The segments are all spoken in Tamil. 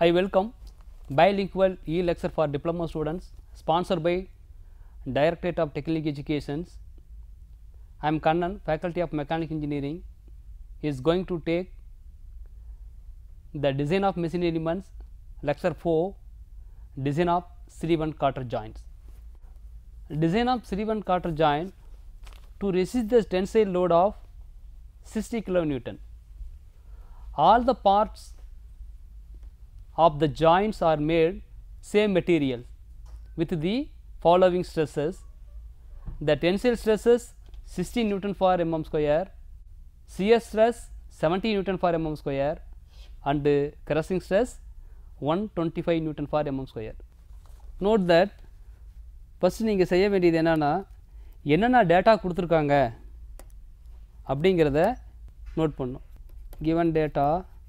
I welcome bilingual e-lecture for diploma students sponsored by Directorate of Technical Education. I am Kannan, Faculty of Mechanical Engineering is going to take the design of machine elements lecture 4 design of Sullivan Carter joints. Design of Sullivan Carter joint to resist the tensile load of 60 kilonewton. All the parts of the joints are made same material with the following stresses the tensile stresses 60 newton for mm square shear stress 70 newton for mm square and uh, crushing stress 125 newton for mm square note that first நீங்கள் செய்ய வேண்டியது என்னென்னா என்னென்ன டேட்டா கொடுத்துருக்காங்க அப்படிங்கிறத நோட் பண்ணும் given data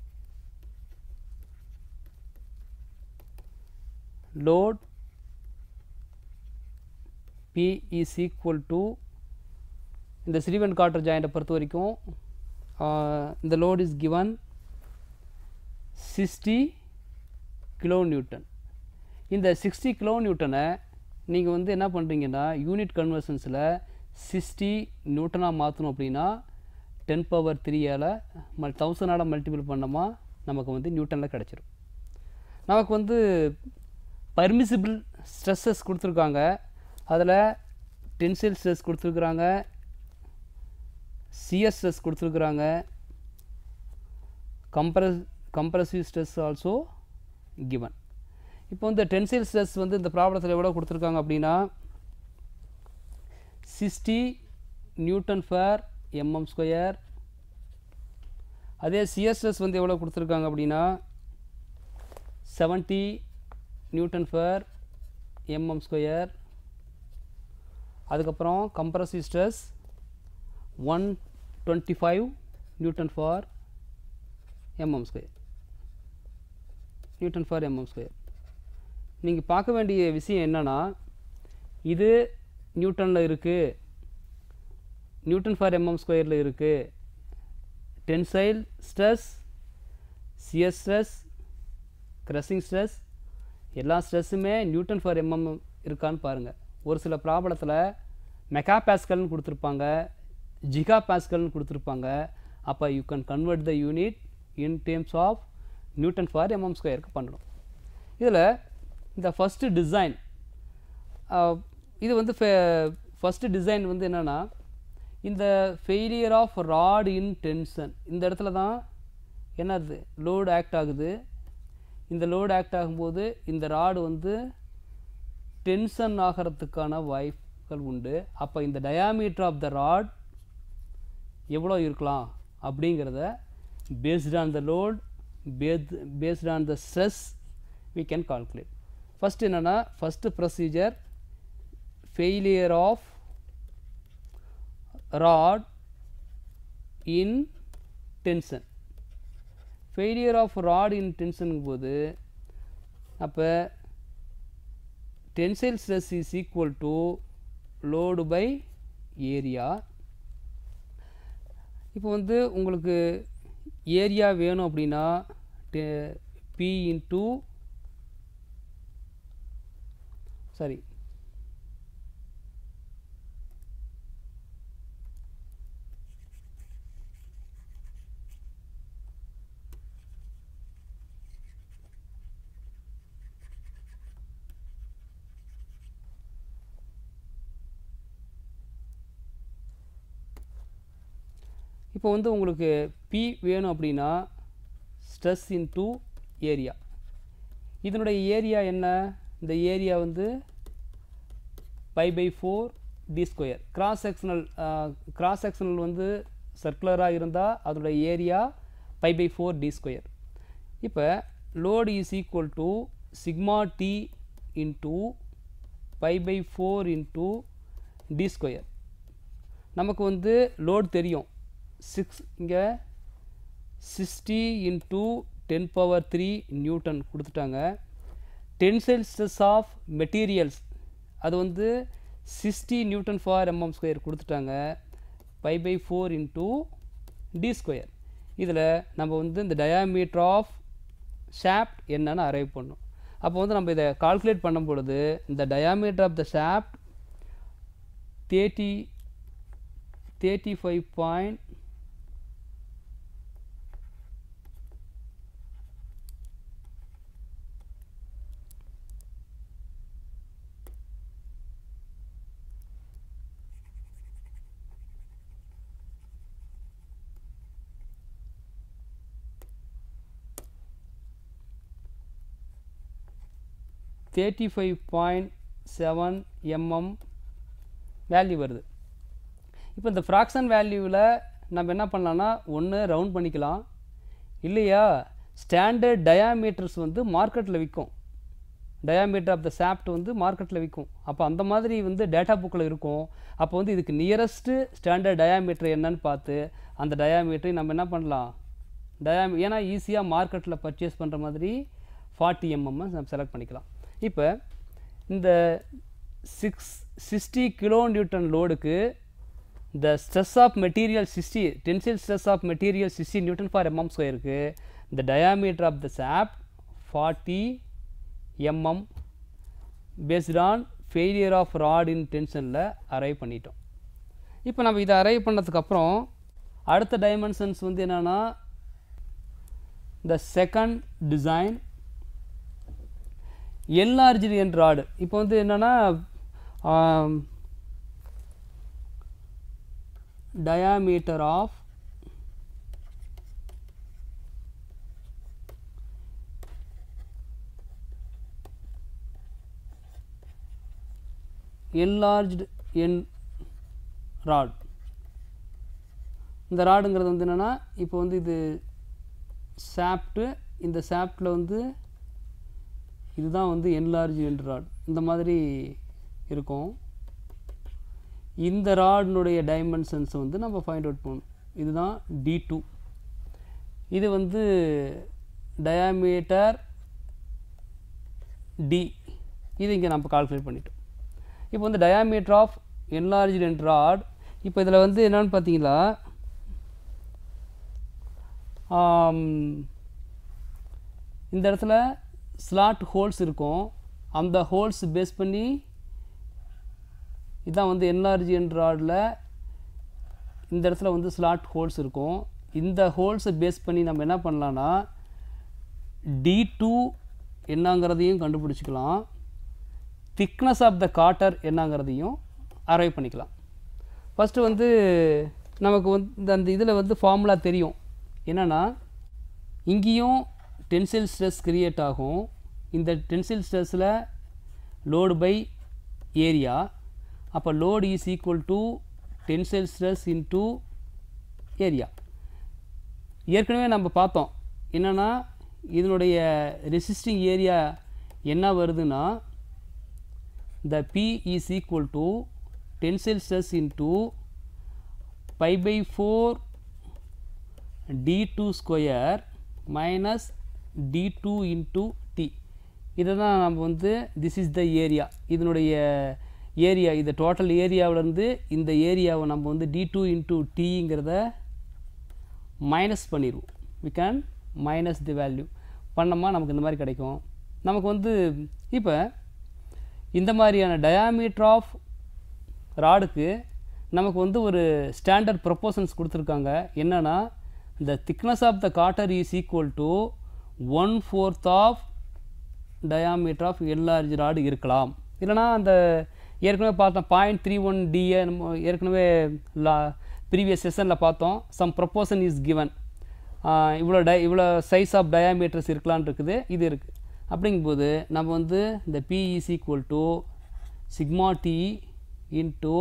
load P is equal to இந்த சிரிவன் காட்டர் ஜாயிண்ட்டை பொறுத்த வரைக்கும் இந்த load is given sixty kilo newton இந்த சிக்ஸ்டி கிலோ நியூட்டனை நீங்கள் வந்து என்ன பண்ணுறீங்கன்னா யூனிட் கன்வர்ஷன்ஸில் சிக்ஸ்டி நியூட்டனாக மாற்றணும் அப்படின்னா டென் பவர் த்ரீயால் மல் தௌசண்டால் மல்டிபிள் பண்ணோமா நமக்கு வந்து நியூட்டனில் கிடச்சிரும் நமக்கு வந்து பர்மிசிபிள் ஸ்ட்ரெஸ்ஸஸ் கொடுத்துருக்காங்க அதில் டென்சில் ஸ்ட்ரெஸ் கொடுத்துருக்குறாங்க சிஎஸ் ஸ்ட்ரெஸ் கொடுத்துருக்குறாங்க compress compressive stress also given இப்போ வந்து டென்சில் ஸ்ட்ரெஸ் வந்து இந்த ப்ராப்ளத்தில் எவ்வளோ கொடுத்துருக்காங்க அப்படின்னா sixty newton for mm square அதே சிஎஸ் ஸ்ட்ரெஸ் வந்து எவ்வளோ கொடுத்துருக்காங்க அப்படின்னா seventy newton for mm square அதுக்கப்புறம் compressive stress one twenty five newton for mm square newton for mm square நீங்கள் பார்க்க வேண்டிய விஷயம் என்னென்னா இது நியூட்டனில் இருக்குது நியூட்டன் ஃபார் எம்எம் ஸ்கொயரில் இருக்குது tensile stress CS stress crushing stress எல்லா ஸ்ட்ரெஸ்ஸுமே நியூட்டன் ஃபார் எம்எம் இருக்கான்னு பாருங்கள் ஒரு சில ப்ராப்ளத்தில் மெகா பேஸ்கல்னு கொடுத்துருப்பாங்க ஜிகா பேஸ்கல்னு கொடுத்துருப்பாங்க அப்போ you can convert the unit in terms of newton for mm ஸ்கொயருக்கு பண்ணணும் இதில் இந்த ஃபஸ்ட்டு டிசைன் இது வந்து ஃபஸ்ட்டு டிசைன் வந்து என்னென்னா இந்த failure of rod in tension இந்த இடத்துல தான் என்னது லோடு ஆக்ட் ஆகுது இந்த லோடு ஆக்ட் ஆகும்போது இந்த ராடு வந்து டென்ஷன் ஆகிறதுக்கான வாய்ப்புகள் உண்டு அப்போ இந்த டயாமீட்டர் ஆஃப் த ராட் எவ்வளோ இருக்கலாம் அப்படிங்கிறத based on the load base based on the stress we can calculate first என்னென்னா first procedure failure of rod in tension failure of rod in டென்ஷனுங்கும் போது அப்போ tensile stress is equal to load by area இப்போ வந்து உங்களுக்கு ஏரியா வேணும் அப்படின்னா பி இன்ட்டு சாரி இப்போ வந்து உங்களுக்கு பி வேணும் அப்படின்னா ஸ்ட்ரெஸ் இன்டூ ஏரியா இதனுடைய ஏரியா என்ன இந்த ஏரியா வந்து pi by four D square cross sectional cross sectional வந்து சர்க்குலராக இருந்தால் அதனுடைய area pi by four D square இப்போ load is equal to sigma T into pi by four into D square நமக்கு வந்து லோடு தெரியும் சிக்ஸ் இங்கே sixty into ten power three newton கொடுத்துட்டாங்க டென்சைல் ஸ்ட்ரெஸ் ஆஃப் மெட்டீரியல்ஸ் அது வந்து sixty newton for mm square கொடுத்துட்டாங்க pi by four into D square இதில் நம்ம வந்து இந்த டயாமீட்டர் ஆஃப் ஷாஃப்ட் என்னன்னு அரைவ் பண்ணும் அப்போ வந்து நம்ம இதை கால்குலேட் பண்ணும் பொழுது இந்த diameter of the shaft thirty thirty five point thirty five point seven mm value வருது இப்போ இந்த ஃப்ராக்ஷன் வேல்யூவில் நம்ம என்ன பண்ணலாம்னா ஒன்று ரவுண்ட் பண்ணிக்கலாம் இல்லையா ஸ்டாண்டர்ட் டயாமீட்டர்ஸ் வந்து மார்க்கெட்டில் விற்கும் டயாமீட்டர் ஆஃப் த சாப்ட் வந்து மார்க்கெட்டில் விற்கும் அப்போ அந்த மாதிரி வந்து டேட்டா புக்கில் இருக்கும் அப்போ வந்து இதுக்கு நியரஸ்ட்டு ஸ்டாண்டர்ட் டயாமீட்டர் என்னன்னு பார்த்து அந்த டயாமீட்டரை நம்ம என்ன பண்ணலாம் டயாமி ஏன்னா ஈஸியாக மார்க்கெட்டில் பர்ச்சேஸ் பண்ணுற மாதிரி ஃபார்ட்டி எம்எம் நம்ம செலக்ட் பண்ணிக்கலாம் இப்போ இந்த சிக்ஸ் சிக்ஸ்டி கிலோ நியூட்டன் லோடுக்கு the stress of material 60 tensile stress of material 60 newton per mm square க்கு the diameter of the shaft 40 mm based on failure of rod in tensionல அரைவ் பண்ணிட்டோம் இப்போ நம்ம இதை அரைவ் பண்ணதுக்கு அப்புறம் அடுத்த டைமென்ஷன்ஸ் வந்து என்னன்னா the second design enlarged end rod இப்போ வந்து என்னன்னா ஆம், diameter of enlarged end rod இந்த ராடுங்கிறது வந்து என்னென்னா இப்போ வந்து இது சாப்ட்டு இந்த சாப்டில் வந்து இதுதான் வந்து enlarged end rod இந்த மாதிரி இருக்கும் இந்த ராடினுடைய டைமென்ஷன்ஸ் வந்து நம்ம ஃபைண்ட் அவுட் பண்ணணும் இதுதான் டி டூ இது வந்து டயாமீட்டர் டி இது இங்கே நம்ம கால்குலேட் பண்ணிட்டோம் இப்போ வந்து diameter of enlarged end rod இப்போ இதில் வந்து என்னன்னு பார்த்தீங்களா ஆம், இந்த இடத்துல ஸ்லாட் ஹோல்ஸ் இருக்கும் அந்த ஹோல்ஸ் பேஸ் பண்ணி இதான் வந்து என்ஆர்ஜிஎன் ராடில் இந்த இடத்துல வந்து ஸ்லாட் ஹோல்ஸ் இருக்கும் இந்த ஹோல்ஸை பேஸ் பண்ணி நம்ம என்ன பண்ணலான்னா டி டூ என்னங்கிறதையும் கண்டுபிடிச்சிக்கலாம் திக்னஸ் ஆஃப் த காட்டர் என்னங்கிறதையும் அரைவ் பண்ணிக்கலாம் ஃபஸ்ட்டு வந்து நமக்கு வந்து அந்த இதில் வந்து ஃபார்முலா தெரியும் என்னென்னா இங்கேயும் டென்சில் ஸ்ட்ரெஸ் கிரியேட் ஆகும் இந்த டென்சில் ஸ்ட்ரெஸ்ஸில் லோடு பை ஏரியா அப்போ load is equal to tensile stress into area ஏற்கனவே நம்ம பார்த்தோம் என்னென்னா இதனுடைய ரெசிஸ்டிங் ஏரியா என்ன வருதுன்னா the P is equal to tensile stress into pi by 4 d2 square minus d2 into t இதை தான் நம்ம வந்து திஸ் இஸ் த ஏரியா இதனுடைய ஏரியா இது டோட்டல் ஏரியாவிலேருந்து இந்த ஏரியாவை நம்ம வந்து டி டூ இன்ட்டு டீங்கிறத மைனஸ் பண்ணிடுவோம் we can minus the value பண்ணோமா நமக்கு இந்த மாதிரி கிடைக்கும் நமக்கு வந்து இப்போ இந்த மாதிரியான டயாமீட்டர் ஆஃப் ராடுக்கு நமக்கு வந்து ஒரு ஸ்டாண்டர்ட் ப்ரொப்போசன்ஸ் கொடுத்துருக்காங்க என்னென்னா the thickness of the cotter is equal to one fourth of diameter of enlarged rod இருக்கலாம் இல்லைனா அந்த ஏற்கனவே பார்த்தோம் பாயிண்ட் த்ரீ ஒன் டிஏ நம்ம ஏற்கனவே லா ப்ரீவியஸ் செஷனில் பார்த்தோம் some proportion is given ah இவ்வளோ டை இவ்வளோ சைஸ் ஆஃப் டயாமீட்டர்ஸ் இருக்கலாம்னு இருக்குது இது இருக்குது அப்படிங்கும்போது நம்ம வந்து இந்த P is equal to sigma T into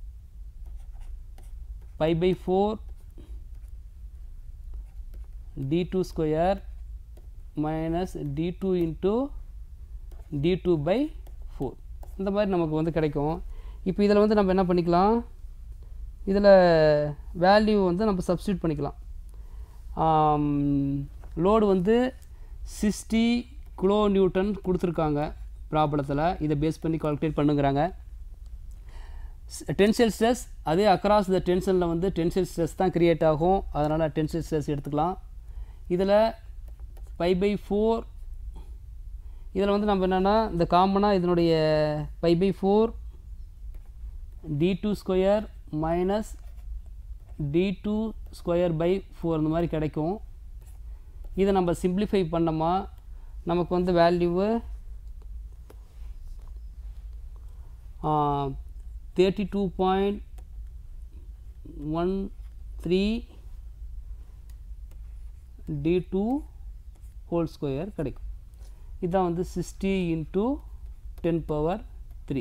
pi by four D two square minus D two into D two by four இந்த மாதிரி நமக்கு வந்து கிடைக்கும் இப்போ இதில் வந்து நம்ம என்ன பண்ணிக்கலாம் இதில் வேல்யூ வந்து நம்ம சப்ஸ்டியூட் பண்ணிக்கலாம் லோடு வந்து சிக்ஸ்டி கிலோ நியூட்டன் கொடுத்துருக்காங்க ப்ராப்ளத்தில் இதை பேஸ் பண்ணி கால்குலேட் பண்ணுங்கிறாங்க டென்சில் ஸ்ட்ரெஸ் அதே அக்ராஸ் த டென்ஷனில் வந்து டென்சில் ஸ்ட்ரெஸ் தான் கிரியேட் ஆகும் அதனால் டென்சில் ஸ்ட்ரெஸ் எடுத்துக்கலாம் இதில் பை பை ஃபோர் இதில் வந்து நம்ம என்னென்னா இந்த காமனாக இதனுடைய pi by four D two square minus D two square by four இந்த மாதிரி கிடைக்கும் இதை நம்ம சிம்பிளிஃபை பண்ணோமா நமக்கு வந்து value thirty two point one three D two whole square கிடைக்கும் இதுதான் வந்து sixty into ten power three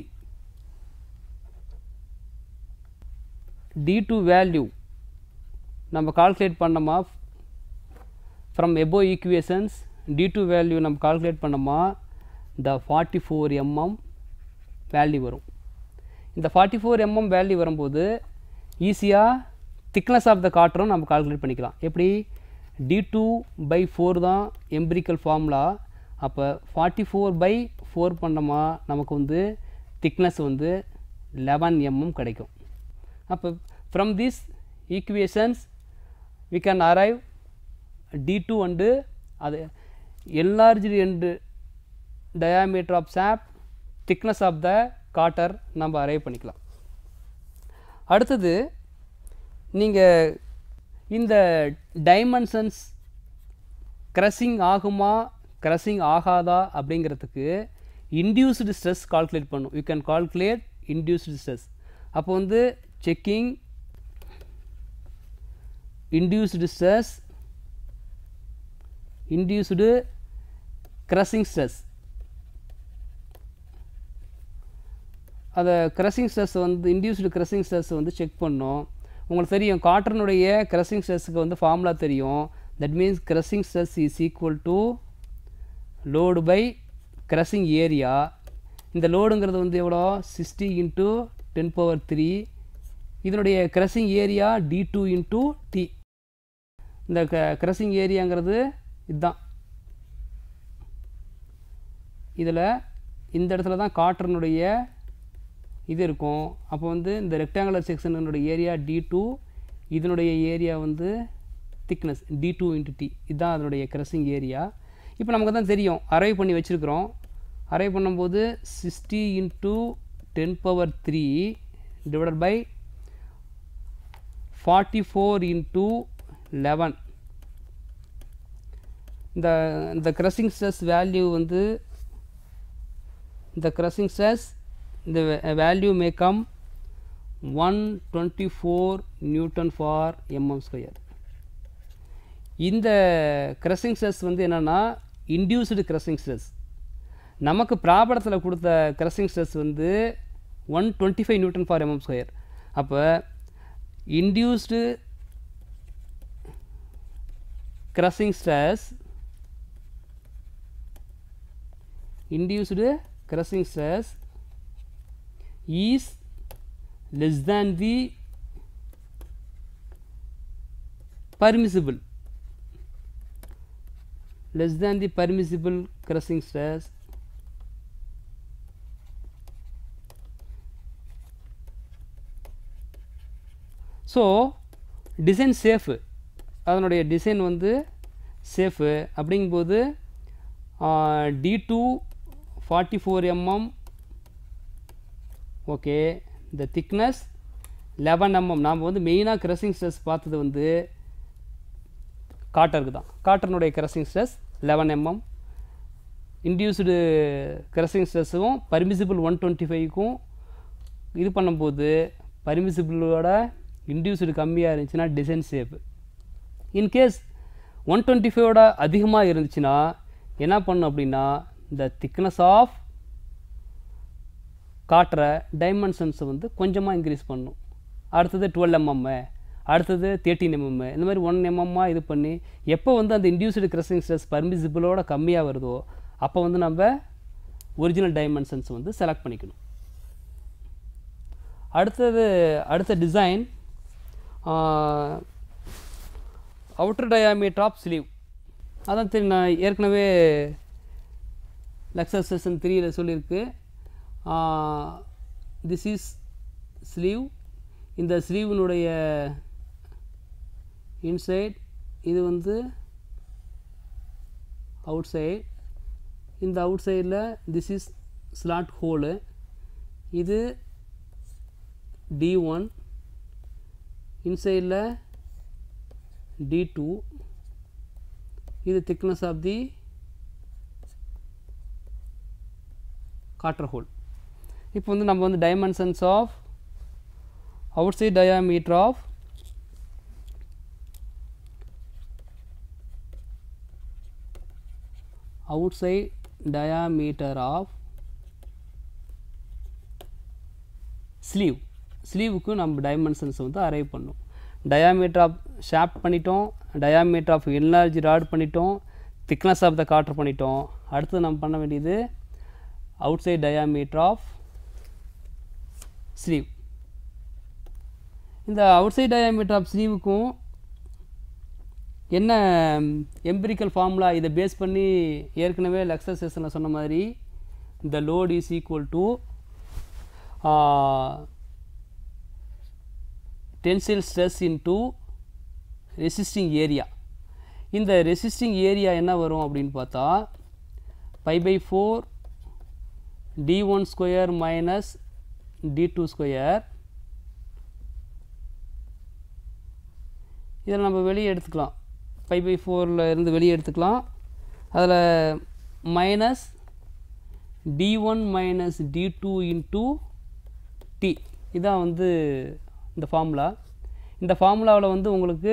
D two value நம்ம கால்குலேட் பண்ணோமா from above equations D two value நம்ம கால்குலேட் பண்ணோமா இந்த ஃபார்ட்டி ஃபோர் எம்எம் வேல்யூ வரும் இந்த ஃபார்ட்டி ஃபோர் எம்எம் வேல்யூ வரும்போது ஈஸியாக திக்னஸ் ஆஃப் த காட்டரும் நம்ம கால்குலேட் பண்ணிக்கலாம் எப்படி டி டூ பை ஃபோர் தான் எம்பிரிக்கல் ஃபார்முலா அப்போ ஃபார்ட்டி ஃபோர் பை ஃபோர் பண்ணோமா நமக்கு வந்து திக்னஸ் வந்து லெவன் எம்எம் கிடைக்கும் அப்போ from this equations we can arrive D two and அது enlarged end diameter of shaft thickness of the cotter நம்ம அரைவ் பண்ணிக்கலாம் அடுத்தது நீங்கள் இந்த டைமென்ஷன்ஸ் க்ரஷிங் ஆகுமா க்ரஷிங் ஆகாதா அப்படிங்கிறதுக்கு இன்டியூஸ்டு ஸ்ட்ரெஸ் கால்குலேட் பண்ணும் you can calculate induced stress அப்போ வந்து checking induced stress induced crushing stress அதை க்ரஷிங் ஸ்ட்ரெஸ் வந்து இன்டியூஸ்டு க்ரஷிங் ஸ்ட்ரெஸ் வந்து செக் பண்ணோம் உங்களுக்கு தெரியும் காட்டனுடைய க்ரஷிங் ஸ்ட்ரெஸ்ஸுக்கு வந்து ஃபார்முலா தெரியும் that means crushing stress is equal to load by crushing area இந்த லோடுங்கிறது வந்து எவ்வளோ sixty into ten power three இதனுடைய crushing area D two into T இந்த க க்ரஷிங் ஏரியாங்கிறது இதுதான் இதில் இந்த இடத்துல தான் காட்டனுடைய இது இருக்கும் அப்போ வந்து இந்த ரெக்டாங்குலர் செக்ஷனுடைய ஏரியா டி டூ இதனுடைய ஏரியா வந்து thickness D two into T இதுதான் அதனுடைய க்ரஷிங் ஏரியா இப்போ நமக்கு தான் தெரியும் அரைவ் பண்ணி வச்சுருக்குறோம் அரைவ் பண்ணும்போது sixty into ten power three divided by forty four into eleven இந்த இந்த க்ரஷிங் ஸ்ட்ரெஸ் வேல்யூ வந்து இந்த crushing stress the value may come 124 newton for mm square இந்த க்ரஷிங் ஸ்ட்ரெஸ் வந்து என்னென்னா இன்டியூஸ்டு க்ரஷிங் ஸ்ட்ரெஸ் நமக்கு ப்ராபலத்தில் கொடுத்த க்ரஷிங் ஸ்ட்ரெஸ் வந்து one twenty five newton for mm square அப்போ induced crushing stress induced crushing stress is less than the permissible less than the permissible crushing stress so design safe அதனுடைய டிசைன் வந்து சேஃபு அப்படிங்கும்போது D two forty four mm okay இந்த திக்னஸ் லெவன் எம்எம் நாம் வந்து மெயினாக க்ரஷிங் ஸ்ட்ரெஸ் பார்த்தது வந்து காட்டருக்கு தான் காட்டனுடைய crushing stress eleven mm induced crushing ஸ்ட்ரெஸ்ஸும் பர்மிசிபிள் ஒன் டுவெண்ட்டி ஃபைவ்க்கும் இது பண்ணும்போது பர்மிசிபிளோட இன்டியூஸ்டு கம்மியாக இருந்துச்சுன்னா design safe in case one twenty ஃபைவோட அதிகமாக இருந்துச்சுன்னா என்ன பண்ணும் அப்படின்னா இந்த திக்னஸ் ஆஃப் காட்டுற டைமென்ஷன்ஸை வந்து கொஞ்சமாக இன்க்ரீஸ் பண்ணும் அடுத்தது டுவெல் எம்எம்மு அடுத்தது தேர்ட்டின் எம்எம்மு இந்த மாதிரி ஒன் எம்எம்மாக இது பண்ணி எப்போ வந்து அந்த இன்டியூஸ்டு க்ரஷிங் ஸ்ட்ரெஸ் பர்மிசிபிளோட கம்மியாக வருதோ அப்போ வந்து நம்ம ஒரிஜினல் டைமென்ஷன்ஸ் வந்து செலக்ட் பண்ணிக்கணும் அடுத்தது அடுத்த design outer diameter of sleeve அதான் தெரியும் நான் ஏற்கனவே லெக்சர் செஷன் த்ரீயில் சொல்லியிருக்கு திஸ் இஸ் ஸ்லீவ் இந்த ஸ்லீவினுடைய இன்சைட் இது வந்து அவுட் சைட் இந்த அவுட் சைடில் திஸ் இஸ் ஸ்லாட் ஹோலு இது டி ஒன் இன்சைடில் டி டூ இது thickness of the cotter hole இப்போ வந்து நம்ம வந்து dimensions of outside diameter of outside diameter of sleeve ஸ்லீவுக்கு நம்ம டைமென்ஷன்ஸ் வந்து அரைவ் பண்ணோம் டயாமீட்டர் ஆஃப் ஷாப்ட் பண்ணிட்டோம் டயாமீட்டர் ஆஃப் என்லார்ஜ் ராட் பண்ணிட்டோம் திக்னஸ் ஆஃப் த காட்டர் பண்ணிட்டோம் அடுத்து நம்ம பண்ண வேண்டியது outside diameter of sleeve இந்த அவுட் சைட் டயாமீட்டர் ஆஃப் ஸ்லீவுக்கும் என்ன எம்பிரிக்கல் ஃபார்முலா இதை பேஸ் பண்ணி ஏற்கனவே லெக்சர் செஷனில் சொன்ன மாதிரி இந்த load is equal to tensile stress into resisting area இந்த ரெசிஸ்டிங் ஏரியா என்ன வரும் அப்படின்னு பார்த்தா pi by four D one square minus D two square இதை நம்ம வெளியே எடுத்துக்கலாம் பை பை ஃபோரில் இருந்து வெளியே எடுத்துக்கலாம் அதில் minus D one minus D two into T இதான் வந்து இந்த ஃபார்முலா இந்த ஃபார்முலாவில் வந்து உங்களுக்கு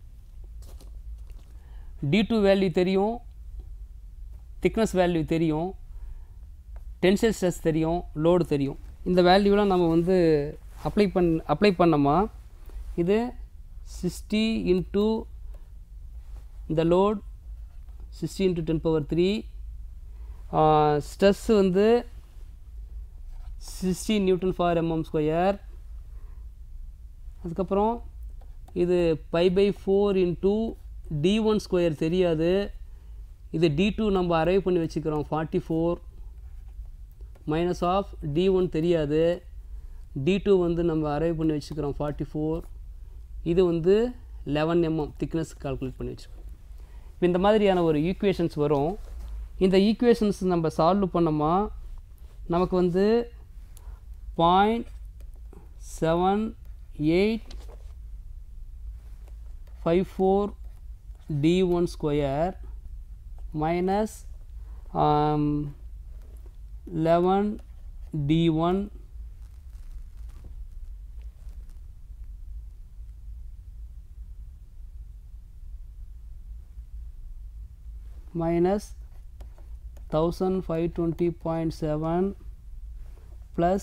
டி டூ வேல்யூ தெரியும் திக்னஸ் வேல்யூ தெரியும் டென்சைல் ஸ்ட்ரெஸ் தெரியும் லோடு தெரியும் இந்த வேல்யூலாம் நம்ம வந்து அப்ளை பண் அப்ளை பண்ணோமா இது சிக்ஸ்டி இன்ட்டு இந்த load sixty into ten power three stress வந்து sixty newton for mm square அதுக்கப்புறம் இது pi by four into D one square தெரியாது இது டி டூ நம்ம அரைவ் பண்ணி வச்சுக்கிறோம் forty four minus of D one தெரியாது டி டூ வந்து நம்ம அரைவ் பண்ணி வச்சுக்கிறோம் ஃபார்ட்டி ஃபோர் இது வந்து லெவன் எம்எம் திக்னஸ் கால்குலேட் பண்ணி வச்சுருக்கோம் இப்போ இந்த மாதிரியான ஒரு ஈக்குவேஷன்ஸ் வரும் இந்த ஈக்குவேஷன்ஸ் நம்ம சால்வ் பண்ணோமா நமக்கு வந்து point seven eight five four D one square minus eleven D one minus 1520.7 plus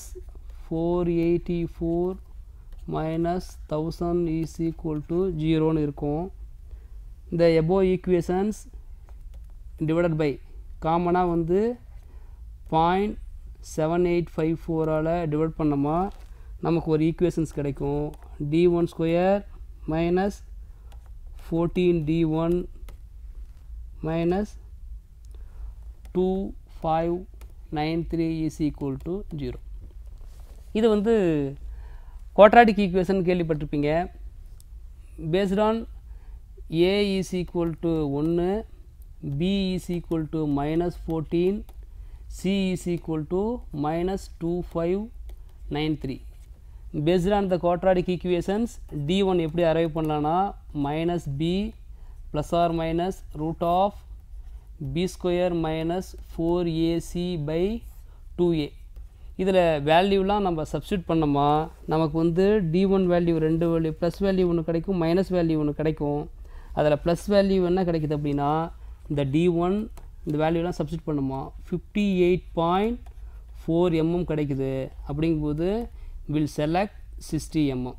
484 minus 1000 is equal to 0 னு இருக்கும் இந்த above equations divided by காமனாக வந்து பாயிண்ட் செவன் எயிட் ஃபைவ் ஃபோரால் டிவைட் பண்ணோமா நமக்கு ஒரு ஈக்குவேஷன்ஸ் கிடைக்கும் D one square minus fourteen D one minus two five nine three is equal to zero இது வந்து குவாட்ராட்டிக் ஈக்குவேஷன் கேள்விப்பட்டிருப்பீங்க based on A is equal to ஒன்று B is equal to minus fourteen C is equal to minus two five nine three based on the quadratic equations D one எப்படி அரைவ் பண்ணலான்னா minus B plus or minus root of b square minus four a c by two a இதில் வேல்யூலாம் நம்ம சப்ஸ்டியூட் பண்ணோமா நமக்கு வந்து டி ஒன் வேல்யூ ரெண்டு வேல்யூ ப்ளஸ் வேல்யூ ஒன்று கிடைக்கும் மைனஸ் வேல்யூ ஒன்று கிடைக்கும் அதில் ப்ளஸ் வேல்யூ என்ன கிடைக்குது அப்படின்னா இந்த டி ஒன் இந்த வேல்யூலாம் சப்ஸ்டியூட் பண்ணுமா fifty eight point four mm கிடைக்குது அப்படிங்கும்போது will select sixty mm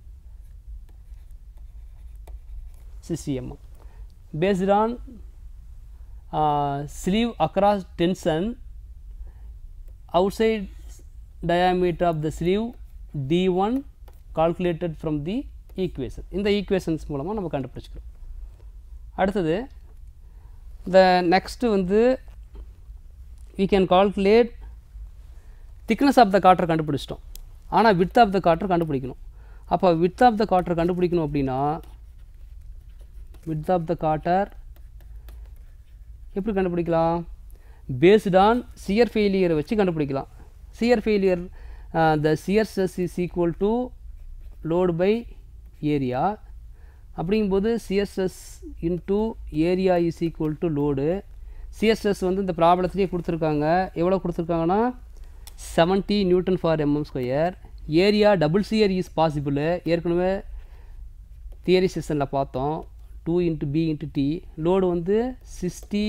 sixty mm based on uh, sleeve across tension outside diameter of the sleeve d1 calculated from the equation இந்த ஈக்குவேஷன்ஸ் மூலமாக நம்ம கண்டுபிடிச்சிக்கிறோம் அடுத்தது இந்த நெக்ஸ்ட்டு வந்து we can calculate thickness of the காற்றை கண்டுபிடிச்சிட்டோம் ஆனால் width of the காற்றை கண்டுபிடிக்கணும் அப்போ width of the காற்றை கண்டுபிடிக்கணும் அப்படின்னா width of the cutter எப்படி கண்டுபிடிக்கலாம் பேஸ்ட் ஆன் சியர் ஃபெயிலியரை வச்சு கண்டுபிடிக்கலாம் shear failure the shear stress is equal to load by area அப்படிங்கும்போது shear stress into area is equal to load shear stress வந்து இந்த ப்ராப்ளத்துலேயே கொடுத்துருக்காங்க எவ்வளோ கொடுத்துருக்காங்கன்னா seventy newton for mm square area double shear is possible ஏற்கனவே தியரி செஷனில் பார்த்தோம் two into b into d load வந்து sixty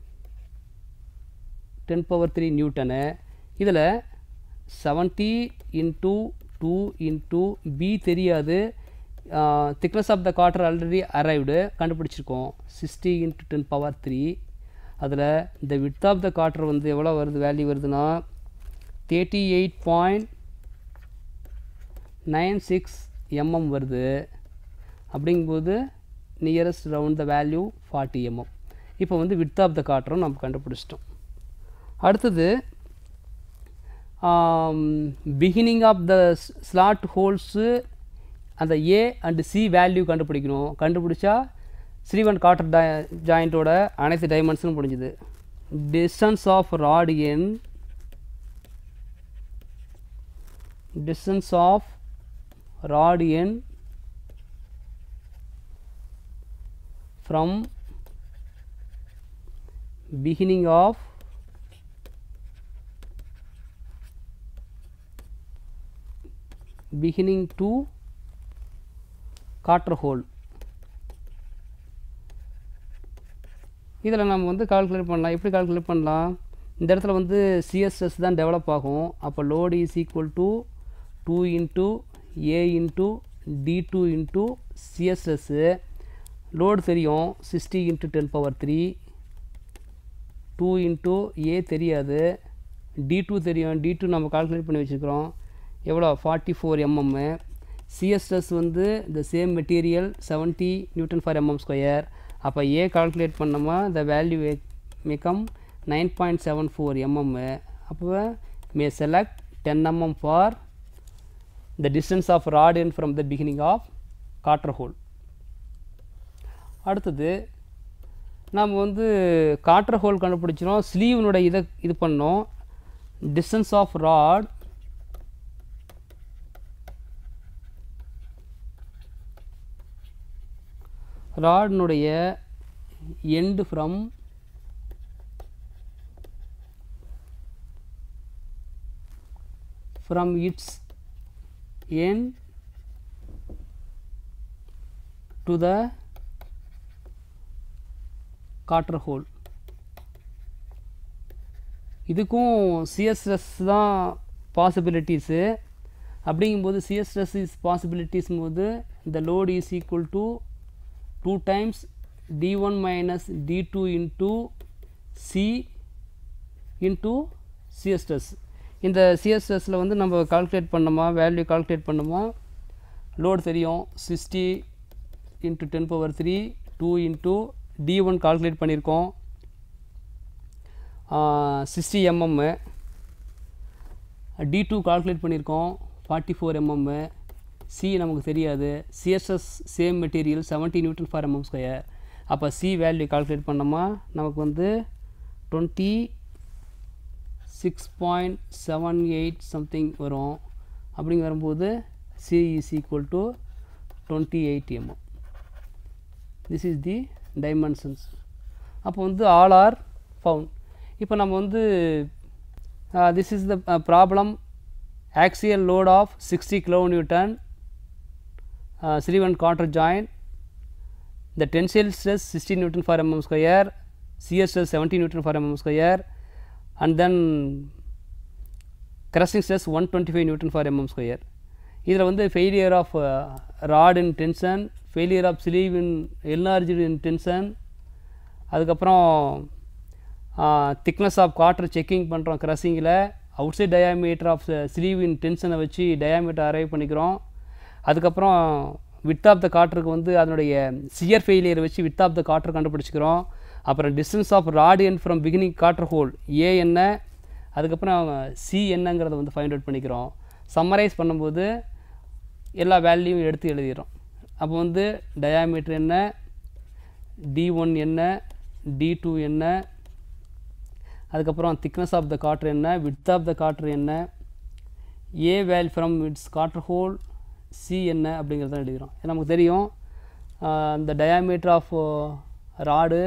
ten power three newton இதில் seventy into two into b தெரியாது thickness of the cotter already arrived கண்டுபிடிச்சிருக்கோம் sixty into ten power three அதில் இந்த வித் ஆஃப் த காட்டர் வந்து எவ்வளோ வருது வேல்யூ வருதுன்னா thirty eight point nine six mm வருது அப்படிங்கும்போது nearest round the value forty mm இப்போ வந்து வித் ஆஃப் த காட்டரும் நம்ம கண்டுபிடிச்சிட்டோம் அடுத்தது beginning of the slot holes அந்த ஏ அண்டு சி வேல்யூ கண்டுபிடிக்கணும் கண்டுபிடிச்சா ஸ்ரீவன் காட்டர் டா ஜாயிண்ட்டோட அனைத்து டைமென்ஷனும் முடிஞ்சுது distance of rod end distance of rod end from beginning of beginning to cotter hole இதில் நம்ம வந்து கால்குலேட் பண்ணலாம் எப்படி கால்குலேட் பண்ணலாம் இந்த இடத்துல வந்து சிஎஸ்எஸ் தான் டெவலப் ஆகும் அப்போ load is equal to two into a into D two into CSS load தெரியும் sixty into ten power three two into a தெரியாது டி டூ தெரியும் டி டூ நம்ம கால்குலேட் பண்ணி வச்சுருக்கிறோம் எவ்வளோ ஃபார்ட்டி ஃபோர் எம்எம்மு சிஎஸ்எஸ் வந்து the same material seventy newton for mm square அப்போ ஏ கால்குலேட் பண்ணோமா த வேல்யூ மிகம் nine point seven four mm அப்போ may select ten mm for the distance of rod end from the beginning of cotter hole அடுத்தது நாம் வந்து காட்டர் ஹோல் கண்டுபிடிச்சிரும் ஸ்லீவனுடைய இதை இது பண்ணோம் டிஸ்டன்ஸ் ஆஃப் ராட் ராட்னுடைய end from from its end to the cotter hole இதுக்கும் சிஎஸ்எஸ் தான் பாசிபிலிட்டிஸு அப்படிங்கும்போது சிஎஸ்எஸ் இஸ் பாசிபிலிட்டிஸ் போது இந்த load is equal to two times d one minus D two into c into CSS இந்த சிஎஸ்எஸில் வந்து நம்ம கால்குலேட் பண்ணோமா வேல்யூ கால்குலேட் பண்ணோமா லோடு தெரியும் sixty into ten power three two into D one calculate பண்ணியிருக்கோம் sixty mm d two calculate பண்ணியிருக்கோம் ஃபார்ட்டி ஃபோர் எம்எம்மு சி நமக்கு தெரியாது CSS same material seventy newton for mm square அப்போ சி வேல்யூ கால்குலேட் பண்ணோமா நமக்கு வந்து twenty six point seven eight something வரும் அப்படிங்க வரும்போது c is equal to twenty eight mm this is the dimensions அப்போ வந்து ஆல் ஆர் ஃபவுண்ட் இப்போ நம்ம வந்து this is the problem axial load of sixty kilo newton sleeve and cotter joint the tensile stress 60 newton for mm square shear stress 70 newton for mm square and then crushing stress 125 newton for mm square இதில் வந்து failure of rod in tension failure of sleeve in enlarge in tension அதுக்கப்புறம் திக்னஸ் ஆஃப் குவார்டர் செக்கிங் பண்ணுறோம் க்ரஷிங்கில் outside diameter of sleeve in டென்ஷனை வச்சு டயாமீட்டர் அரைவ் பண்ணிக்கிறோம் அதுக்கப்புறம் வித் ஆஃப் த காட்டருக்கு வந்து அதனுடைய சியர் ஃபெயிலியர் வச்சு வித் ஆஃப் த காட்டர் கண்டுபிடிச்சிக்கிறோம் அப்புறம் distance of rod end from beginning cotter hole a என்ன அதுக்கப்புறம் சி என்னங்கிறத வந்து ஃபைண்ட் அவுட் பண்ணிக்கிறோம் சம்மரைஸ் பண்ணும்போது எல்லா வேல்யூவும் எடுத்து எழுதிடுறோம் அப்போ வந்து டயாமீட்டர் என்ன டி ஒன் என்ன டி டூ என்ன அதுக்கப்புறம் திக்னஸ் ஆஃப் த காற்று என்ன விட்த் ஆஃப் த காற்று என்ன a well from its cotter hole c என்ன அப்படிங்கிறத எழுதிக்கிறோம் இது நமக்கு தெரியும் ஆஹ் இந்த டயாமீட்டர் ஆஃப் ராடு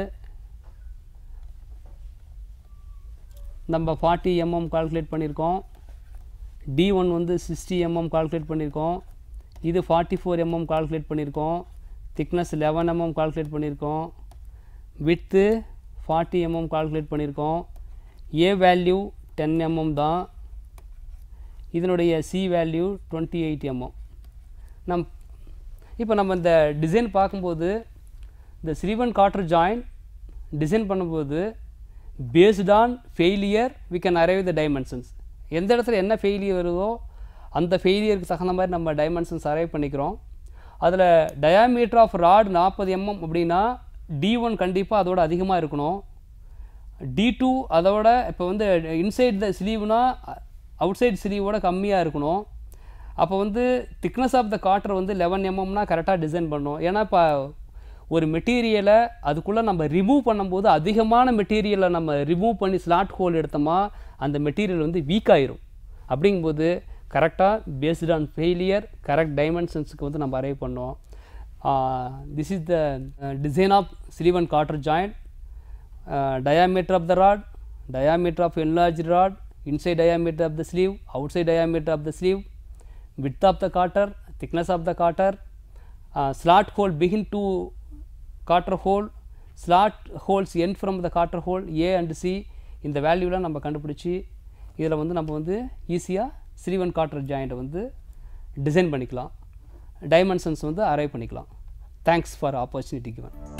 நம்ம ஃபார்ட்டி எம்எம் கால்குலேட் பண்ணியிருக்கோம் டி ஒன் வந்து சிக்ஸ்டி எம்எம் கால்குலேட் பண்ணியிருக்கோம் இது ஃபார்ட்டி ஃபோர் எம்எம் கால்குலேட் பண்ணியிருக்கோம் திக்னஸ் லெவன் எம்எம் கால்குலேட் பண்ணியிருக்கோம் விட்த்து ஃபார்ட்டி எம்எம் கால்குலேட் பண்ணியிருக்கோம் ஏ வேல்யூ டென் எம்எம் தான் இதனுடைய c value twenty eight mm நம் இப்போ நம்ம இந்த டிசைன் பார்க்கும்போது இந்த ஸ்ரீவன் காற்று ஜாயின் டிசைன் பண்ணும்போது based on failure we can arrive the dimensions எந்த இடத்துல என்ன ஃபெயிலியர் வருதோ அந்த ஃபெயிலியருக்கு தகுந்த மாதிரி நம்ம டைமென்ஷன்ஸ் அரைவ் பண்ணிக்கிறோம் அதில் டயாமீட்டர் ஆஃப் ராட் நாற்பது எம்எம் அப்படின்னா டி ஒன் கண்டிப்பாக அதோட அதிகமாக இருக்கணும் டி டூ அதோட இப்போ வந்து இன்சைட் த ஸ்லீவ்னா அவுட் சைட் ஸ்லீவோட கம்மியாக இருக்கணும் அப்போ வந்து திக்னஸ் ஆஃப் த காட்டர் வந்து லெவன் எம்எம்னா கரெக்டாக டிசைன் பண்ணணும் ஏன்னா இப்போ ஒரு மெட்டீரியலை அதுக்குள்ளே நம்ம ரிமூவ் பண்ணும்போது அதிகமான மெட்டீரியலை நம்ம ரிமூவ் பண்ணி ஸ்லாட் ஹோல் எடுத்தோமா அந்த மெட்டீரியல் வந்து வீக் ஆயிரும் அப்படிங்கும்போது கரெக்டாக பேஸ்ட் ஆன் ஃபெயிலியர் கரெக்ட் டைமென்ஷன்ஸுக்கு வந்து நம்ம அரைவ் பண்ணோம் this is the design of sleeve and cotter joint uh, diameter of the rod, diameter of enlarged rod, inside diameter of the sleeve, outside diameter of the sleeve, width of the cutter, thickness of the cutter, uh, slot hole begin to cutter hole, slot holes end from the cutter hole A and C இந்த வேல்யூலாம் நம்ம கண்டுபிடிச்சி இதில் வந்து நம்ம வந்து ஈஸியாக ஸ்ரீவன் காட்டர் ஜாயிண்ட்டை வந்து டிசைன் பண்ணிக்கலாம் டைமென்ஷன்ஸ் வந்து அரைவ் பண்ணிக்கலாம் தேங்க்ஸ் ஃபார் ஆப்பர்ச்சுனிட்டி given